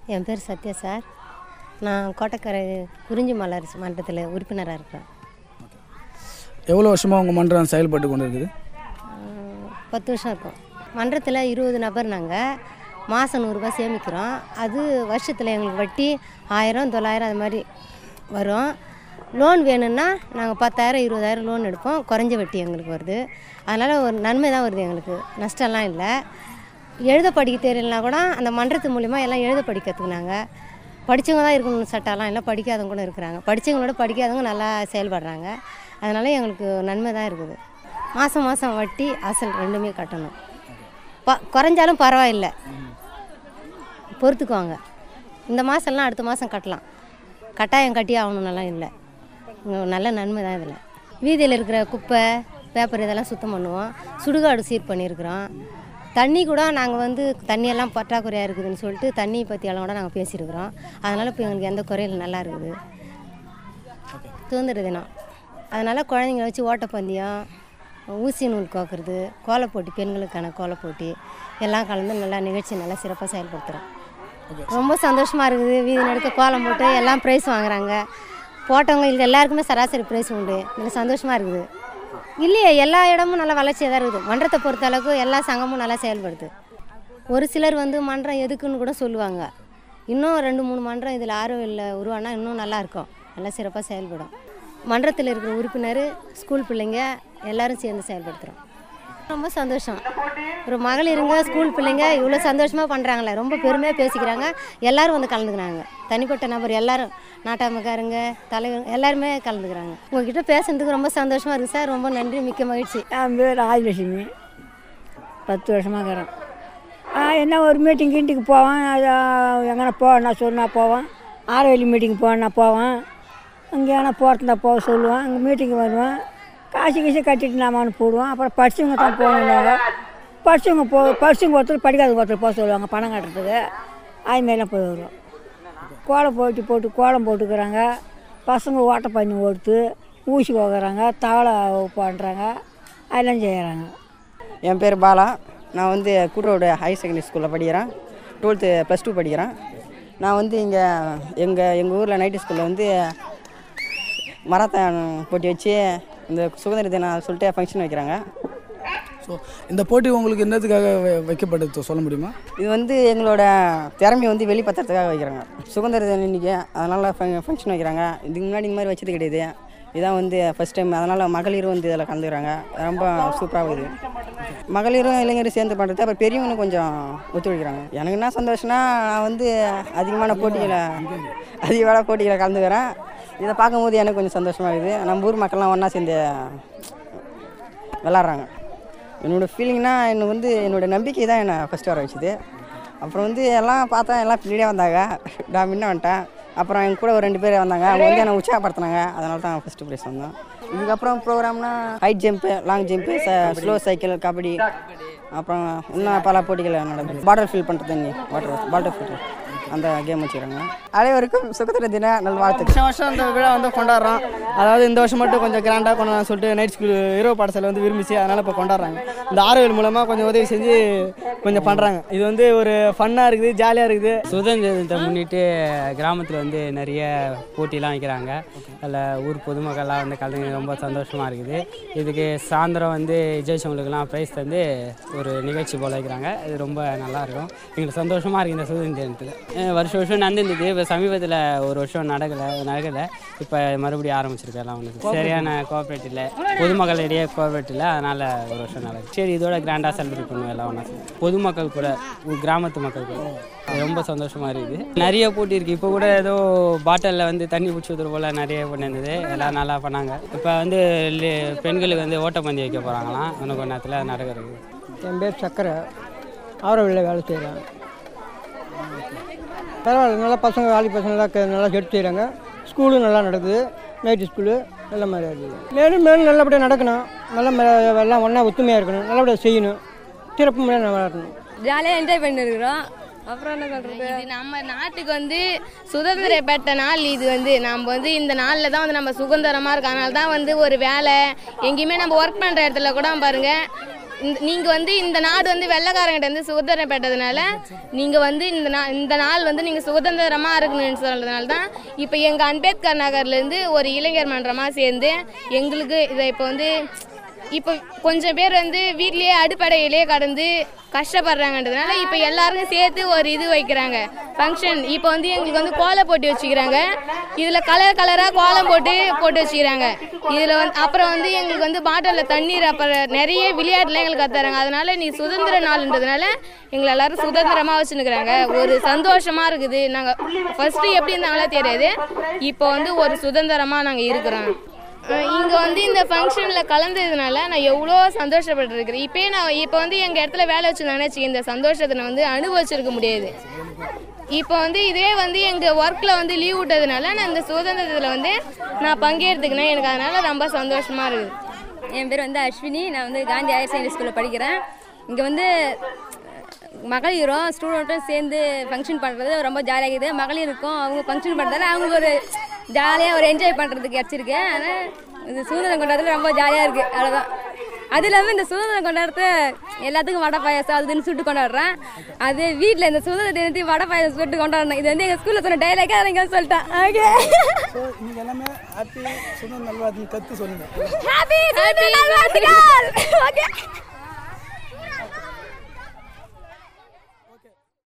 என் பேர் சத்யா சார் நான் கோட்டக்கரை குறிஞ்சி மலர் மன்றத்தில் உறுப்பினராக இருக்கிறேன் எவ்வளோ வருஷமாக உங்கள் மன்றம் செயல்பட்டு கொண்டு இருக்குது ஆஹ், பத்து வருஷம் இருக்கும் மன்றத்தில் இருபது நபர் நாங்கள் மாதம் நூறுரூபா சேமிக்கிறோம் அது வருஷத்தில் எங்களுக்கு வட்டி ஆயிரம் தொள்ளாயிரம் அது மாதிரி வரும் லோன் வேணும்னா நாங்கள் பத்தாயிரம் இருபதாயிரம் லோன் எடுப்போம் குறைஞ்ச வட்டி எங்களுக்கு வருது அதனால் ஒரு நன்மை தான் வருது எங்களுக்கு நஷ்டம்லாம் இல்லை எழுத படிக்க தெரியலனா கூட அந்த மன்றத்து மூலிமா எல்லாம் எழுத படிக்க கற்றுக்குனாங்க படித்தவங்க தான் இருக்கணும் சட்டம்லாம் இல்லை படிக்காதவங்க கூட இருக்கிறாங்க படித்தவங்களோட படிக்காதவங்க நல்லா செயல்படுறாங்க அதனால் எங்களுக்கு நன்மை தான் இருக்குது மாதம் மாதம் வட்டி அசல் ரெண்டுமே கட்டணும் ப குறைஞ்சாலும் பரவாயில்லை பொறுத்துக்குவாங்க இந்த மாதம்லாம் அடுத்த மாதம் கட்டலாம் கட்டாயம் கட்டி ஆகணும்னலாம் இல்லை இங்க நல்ல நன்மை தான் இதில் வீதியில் இருக்கிற குப்பை பேப்பர் இதெல்லாம் சுத்தம் பண்ணுவோம் சுடுகாடு சீர் பண்ணியிருக்கிறோம் தண்ணி கூட நாங்கள் வந்து தண்ணியெல்லாம் பற்றாக்குறையாக இருக்குதுன்னு சொல்லிட்டு தண்ணி பற்றியெல்லாம் கூட நாங்கள் பேசியிருக்கிறோம் அதனால் இப்போ எங்களுக்கு எந்த குறையும் நல்லா இருக்குது சுதந்திர தினம் அதனால் குழந்தைங்கள வச்சு ஓட்டப்பந்தயம் ஊசி நூல் கோக்குறது கோலப்போட்டி பெண்களுக்கான கோலப்போட்டி எல்லாம் கலந்து நல்லா நிகழ்ச்சி நல்லா சிறப்பாக செயல்படுத்துகிறோம் ரொம்ப சந்தோஷமாக இருக்குது வீதி நடுக்க கோலம் போட்டு எல்லாம் ப்ரைஸ் வாங்குறாங்க போட்டவங்க இது எல்லாருக்குமே சராசரி ப்ரைஸ் உண்டு இதில் சந்தோஷமாக இருக்குது இல்லையே எல்லா இடமும் நல்லா வளர்ச்சியாக தான் இருக்குது மன்றத்தை பொறுத்த அளவுக்கு எல்லா சங்கமும் நல்லா செயல்படுது ஒரு சிலர் வந்து மன்றம் எதுக்குன்னு கூட சொல்லுவாங்க இன்னும் ரெண்டு மூணு மன்றம் இதில் ஆர்வம் இல்லை உருவானா இன்னும் நல்லா இருக்கும் நல்லா சிறப்பாக செயல்படும் மன்றத்தில் இருக்கிற உறுப்பினர் ஸ்கூல் பிள்ளைங்க எல்லாரும் சேர்ந்து செயல்படுத்துகிறோம் ரொம்ப சந்தோஷம் ஒரு மகளிருங்க ஸ்கூல் பிள்ளைங்க இவ்வளோ சந்தோஷமாக பண்ணுறாங்களே ரொம்ப பெருமையாக பேசிக்கிறாங்க எல்லாரும் வந்து கலந்துக்கிறாங்க தனிப்பட்ட நபர் எல்லாரும் நாட்டாமக்காரங்க தலைவர் எல்லாருமே கலந்துக்கிறாங்க உங்ககிட்ட பேசுனதுக்கு ரொம்ப சந்தோஷமாக இருக்குது சார் ரொம்ப நன்றி மிக்க மகிழ்ச்சி என் பேர் ஆதிலட்சுமி பத்து வருஷமாக இருக்கிறேன் ஆ, என்ன ஒரு மீட்டிங் கீட்டிங்கு போவேன் அது எங்கன்னா போவேன்னா சொன்னால் போவேன் ஆரவேலி மீட்டிங் போவேன்னா போவேன் அங்கே எங்கன்னா போகிறதா போக சொல்லுவேன் அங்கே மீட்டிங் வருவேன் காசு கீசு கட்டிட்டு நாம போடுவோம் அப்புறம் படிச்சவங்க தான் போகணுன்னாங்க படிச்சவங்க போ படிச்சவங்க ஒருத்தர் படிக்காதவங்க ஒருத்தர் போக சொல்லுவாங்க பணம் கட்டுறதுக்கு அதுமாரிலாம் போய் வருவோம் கோலம் போட்டி போட்டு கோலம் போட்டுக்கிறாங்க பசங்க ஓட்ட பண்ணி ஓடுத்து ஊசி போகிறாங்க தவளை பண்ணுறாங்க அதெல்லாம் செய்கிறாங்க என் பேர் பாலா நான் வந்து கூட்டுரோடு ஹையர் செகண்டரி ஸ்கூலில் படிக்கிறேன் டுவெல்த்து ப்ளஸ் டூ படிக்கிறேன் நான் வந்து இங்கே எங்கள் எங்கள் ஊரில் நைட்டு ஸ்கூலில் வந்து மராத்தான் போட்டி வச்சு இந்த சுதந்திர தினம் சொல்லிட்டு ஃபங்க்ஷன் வைக்கிறாங்க ஸோ இந்த போட்டி உங்களுக்கு என்னத்துக்காக வை- வைக்கப்பட்டது சொல்ல முடியுமா இது வந்து எங்களோட திறமையை வந்து வெளிப்படுத்துறதுக்காக வைக்கிறாங்க சுதந்திர தினம் இன்னைக்கு அதனால் ஃபங்க்ஷன் வைக்கிறாங்க இதுக்கு முன்னாடி இந்த மாதிரி வச்சது கிடையாது இதான் வந்து ஃபஸ்ட் டைம் அதனால் மகளிரும் வந்து இதில் கலந்துக்கிறாங்க ரொம்ப சூப்பராக இருக்குது மகளிரும் இளைஞரும் சேர்ந்து பண்ணுறது அப்புறம் பெரியவங்களும் கொஞ்சம் ஒத்துழைக்கிறாங்க எனக்கு என்ன சந்தோஷம்னா நான் வந்து அதிகமான போட்டிகளை அதிகமான போட்டிகளை கலந்துக்கிறேன் இதை பார்க்கும்போது எனக்கு கொஞ்சம் சந்தோஷமாக இருக்குது நம்ம ஊர் மக்கள்லாம் ஒன்றா சேர்ந்து விளாட்றாங்க என்னோடய ஃபீலிங்னா எனக்கு வந்து என்னோடய நம்பிக்கை தான் என்னை ஃபஸ்ட்டு வர வச்சுது அப்புறம் வந்து எல்லாம் பார்த்தா எல்லாம் பின்னாடியே வந்தாங்க நான் முன்ன வந்துட்டேன் அப்புறம் என் கூட ஒரு ரெண்டு பேர் வந்தாங்க அவங்க வந்து என்னை உற்சாகப்படுத்தினாங்க அதனால தான் ஃபஸ்ட்டு ப்ரைஸ் வந்தேன் இதுக்கப்புறம் ப்ரோக்ராம்னா high jump long jump slow cycle kabaddi அப்புறம் இன்னும் பல போட்டிகள் நடக்குது பாட்டில் ஃபில் பண்ணுறது தண்ணி வாட்டர் பாட்டில் ஃபில் அந்த கேம் வச்சுக்கிறாங்க அனைவருக்கும் சுகத்திர தின நல்வாழ்த்துக்கள் வருஷம் வருஷம் இந்த விழா வந்து கொண்டாடுறோம் அதாவது இந்த வருஷம் மட்டும் கொஞ்சம் கிராண்டாக கொண்டாடலாம் சொல்லிட்டு நைட் ஸ்கூல் இரவு பாடசாலை வந்து விரும்பிச்சு அதனால் இப்போ கொண்டாடுறாங்க இந்த ஆரோவில் மூலமாக கொஞ்சம் உதவி செஞ்சு கொஞ்சம் பண்ணுறாங்க இது வந்து ஒரு ஃபன்னாக இருக்குது ஜாலியாக இருக்குது சுதந்திர தினத்தை முன்னிட்டு கிராமத்தில் வந்து நிறைய போட்டிலாம் வைக்கிறாங்க அதில் ஊர் பொதுமக்கள்லாம் வந்து கலந்து ரொம்ப சந்தோஷமாக இருக்குது இதுக்கு சாயந்தரம் வந்து ஜெயிச்சவங்களுக்குலாம் ப்ரைஸ் தந்து ஒரு நிகழ்ச்சி போல் வைக்கிறாங்க இது ரொம்ப நல்லா இருக்கும் எங்களுக்கு சந்தோஷமாக இருக்குது இந்த சுதந்திர தினத்தில் அஹ் வருஷம் வருஷம் நடந்துருந்தது இப்போ சமீபத்தில் ஒரு வருஷம் நடக்கலை நடக்கலை இப்போ மறுபடியும் ஆரம்பிச்சிருக்கு எல்லாம் ஒன்று சரியான கோஆப்ரேட் இல்லை பொதுமக்களிடையே கோஆப்ரேட் இல்லை அதனால் ஒரு வருஷம் நடக்குது சரி இதோட கிராண்டாக செலிப்ரேட் பண்ணுவோம் எல்லாம் ஒன்றா பொதுமக்கள் கூட ஊர் கிராமத்து மக்கள் கூட அது ரொம்ப சந்தோஷமா இருக்குது நிறைய போட்டி இருக்கு இப்போ கூட ஏதோ பாட்டிலில் வந்து தண்ணி பிடிச்சி ஊற்றுற போல நிறைய பண்ணியிருந்தது எல்லாம் நல்லா பண்ணாங்க இப்போ வந்து லி- பெண்களுக்கு வந்து ஓட்டப்பந்தயம் வைக்க போகிறாங்களாம் இன்னும் கொஞ்ச நேரத்தில் நடக்கிறது என் பேர் சக்கரை ஆரோவில் வேலை செய்கிறேன் பரவாயில்ல நல்லா பசங்க வாலி பசங்க நல்லா க- நல்லா எடுத்து செய்கிறாங்க ஸ்கூலும் நல்லா நடக்குது நைட்டு ஸ்கூலு நல்ல மாதிரி இருக்குது மேலும் மேலும் நல்லபடியாக நடக்கணும் நல்ல மே- எல்லாம் ஒன்றா ஒத்துமையாக இருக்கணும் நல்லபடியாக செய்யணும் சிறப்பு முறையாக நல்லா இருக்கணும் ஜாலியாக என்ஜாய் பண்ணிருக்கிறோம் அப்புறம் என்ன சொல்றது இது நம்ம நாட்டுக்கு வந்து சுதந்திர பெற்ற நாள் இது வந்து நம்ம வந்து இந்த நாளில் தான் வந்து நம்ம சுதந்திரமாக இருக்கோம் அதனால தான் வந்து ஒரு வேலை எங்கேயுமே நம்ம ஒர்க் பண்ணுற இடத்துல கூட பாருங்க இந்த நீங்கள் வந்து இந்த நாடு வந்து வெள்ளைக்காரங்கிட்ட வந்து சுதந்திரம் பெற்றதுனால நீங்கள் வந்து இந்த நா இந்த நாள் வந்து நீங்கள் சுதந்திரமாக இருக்கணும்னு சொல்கிறதுனால தான் இப்போ எங்கள் அம்பேத்கர் நகர்லேருந்து ஒரு இளைஞர் மன்றமாக சேர்ந்து எங்களுக்கு இதை இப்போ வந்து இப்போ கொஞ்சம் பேர் வந்து வீட்லயே அடிப்படையிலே கடந்து கஷ்டப்படுறாங்கன்றதுனால இப்போ எல்லாருக்கும் சேர்த்து ஒரு இது வைக்கிறாங்க ஃபங்க்ஷன் இப்போ வந்து எங்களுக்கு வந்து கோலம் போட்டி வச்சுக்கிறாங்க இதில் கலர் கலராக கோலம் போட்டு போட்டு வச்சுக்கிறாங்க இதில் வந்து அப்புறம் வந்து எங்களுக்கு வந்து பாட்டிலில் தண்ணீர் அப்புறம் நிறைய விளையாட்டுலாம் எங்களுக்கு கத்துறாங்க அதனால நீ சுதந்திர நாள்ன்றதுனால எங்களை எல்லாரும் சுதந்திரமாக வச்சுருக்குறாங்க ஒரு சந்தோஷமா இருக்குது நாங்கள் ஃபர்ஸ்ட்டு எப்படி இருந்தாங்களோ தெரியாது இப்போ வந்து ஒரு சுதந்திரமாக நாங்கள் இருக்கிறோம் இங்கே வந்து இந்த ஃபங்க்ஷனில் கலந்ததுனால நான் எவ்வளோ சந்தோஷப்பட்டிருக்கிறேன் இப்போயே நான் இப்போ வந்து எங்கள் இடத்துல வேலை வச்சுருந்தாங்கன்னு வச்சுக்க இந்த சந்தோஷத்தை நான் வந்து அனுபவிச்சிருக்க முடியாது இப்போ வந்து இதே வந்து எங்கள் ஒர்க்கில் வந்து லீவ் விட்டதுனால நான் இந்த சுதந்திரத்தில் வந்து நான் பங்கேற்றுக்கினேன் எனக்கு அதனால் ரொம்ப சந்தோஷமாக இருக்குது என் பேர் வந்து அஸ்வினி நான் வந்து காந்தி ஹையர் செகண்டரி ஸ்கூலில் படிக்கிறேன் இங்கே வந்து மகளிரும் ஸ்டூடெண்ட்டும் சேர்ந்து ஃபங்க்ஷன் பண்ணுறது ரொம்ப ஜாலியாக இருக்குது மகளிருக்கும் அவங்க ஃபங்க்ஷன் பண்ணுறதால அவங்களுக்கு ஒரு ஜாலியாக ஒரு என்ஜாய் பண்ணுறதுக்கு கிடச்சிருக்கு ஆனால் இது சுதந்திரம் கொண்டாடுறது ரொம்ப ஜாலியாக இருக்குது அவ்வளோதான் அது இல்லாமல் இந்த சுதந்திரம் கொண்டாடுறத எல்லாத்துக்கும் வடை பாயாசம் அது இதுன்னு சுட்டு கொண்டாடுறேன் அது வீட்டில் இந்த சுதந்திர தினத்தை வடை பாயாசம் சுட்டு கொண்டாடணும் இது வந்து எங்கள் ஸ்கூலில் சொன்ன டைலாக்கே அதை இங்கே சொல்லிட்டேன் ஓகே ஸோ நீங்கள் எல்லாமே ஹாப்பி சுதந்திர நல்வாழ்த்து கற்று சொல்லுங்கள் ஹாப்பி சுதந்திர நாள் வாழ்த்துக்கள் ஓகே